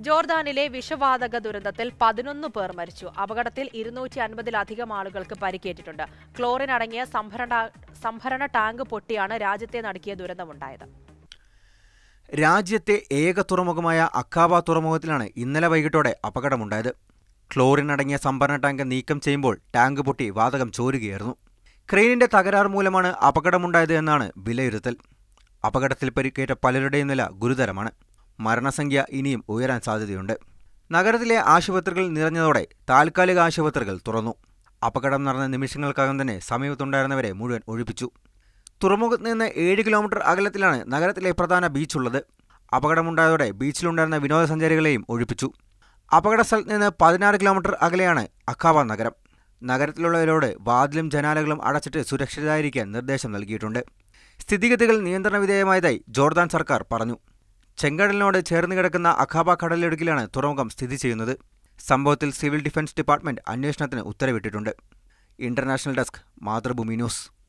ജോർദാനിലെ വിഷവാതക ദുരന്തത്തിൽ പതിനൊന്ന് പേർ മരിച്ചു അപകടത്തിൽ ഇരുന്നൂറ്റി അൻപതിലധികം ആളുകൾക്ക് പരിക്കേറ്റിട്ടുണ്ട് ക്ലോറിൻ അടങ്ങിയ സംഭരണ സംഭരണ ടാങ്ക് പൊട്ടിയാണ് രാജ്യത്തെ നടുക്കിയ ദുരന്തമുണ്ടായത് രാജ്യത്തെ ഏക തുറമുഖമായ അക്കാബ തുറമുഖത്തിലാണ് ഇന്നലെ വൈകിട്ടോടെ അപകടമുണ്ടായത് ക്ലോറിൻ അടങ്ങിയ സംഭരണ ടാങ്ക് നീക്കം ചെയ്യുമ്പോൾ ടാങ്ക് പൊട്ടി വാതകം ചോരുകയായിരുന്നു ക്രെയിനിന്റെ തകരാർ മൂലമാണ് അപകടമുണ്ടായത് എന്നാണ് വിലയിരുത്തൽ അപകടത്തിൽ പരിക്കേറ്റ പലരുടെയും നില ഗുരുതരമാണ് മരണസംഖ്യ ഇനിയും ഉയരാൻ സാധ്യതയുണ്ട് നഗരത്തിലെ ആശുപത്രികൾ നിറഞ്ഞതോടെ താൽക്കാലിക ആശുപത്രികൾ തുറന്നു അപകടം നടന്ന നിമിഷങ്ങൾക്കകം തന്നെ സമീപത്തുണ്ടായിരുന്നവരെ മുഴുവൻ ഒഴിപ്പിച്ചു തുറമുഖത്ത് നിന്ന് ഏഴ് കിലോമീറ്റർ അകലത്തിലാണ് നഗരത്തിലെ പ്രധാന ബീച്ചുള്ളത് അപകടമുണ്ടായതോടെ ബീച്ചിലുണ്ടായിരുന്ന വിനോദസഞ്ചാരികളെയും ഒഴിപ്പിച്ചു അപകട സ്ഥലത്ത് നിന്ന് പതിനാറ് കിലോമീറ്റർ അകലെയാണ് അഖാവ നഗരം നഗരത്തിലുള്ളവരോട് വാതിലും ജനാലകളും അടച്ചിട്ട് സുരക്ഷിതരായിരിക്കാൻ നിർദ്ദേശം നൽകിയിട്ടുണ്ട് സ്ഥിതിഗതികൾ നിയന്ത്രണ വിധേയമായതായി ജോർദാൻ സർക്കാർ പറഞ്ഞു ചെങ്കടലിനോട് ചേർന്ന് കിടക്കുന്ന അഖാബ കടലിടുക്കിലാണ് തുറമുഖം സ്ഥിതി ചെയ്യുന്നത് സംഭവത്തിൽ സിവിൽ ഡിഫൻസ് ഡിപ്പാർട്ട്മെന്റ് അന്വേഷണത്തിന് ഉത്തരവിട്ടിട്ടുണ്ട് ഇന്റർനാഷണൽ ഡെസ്ക് മാതൃഭൂമി ന്യൂസ്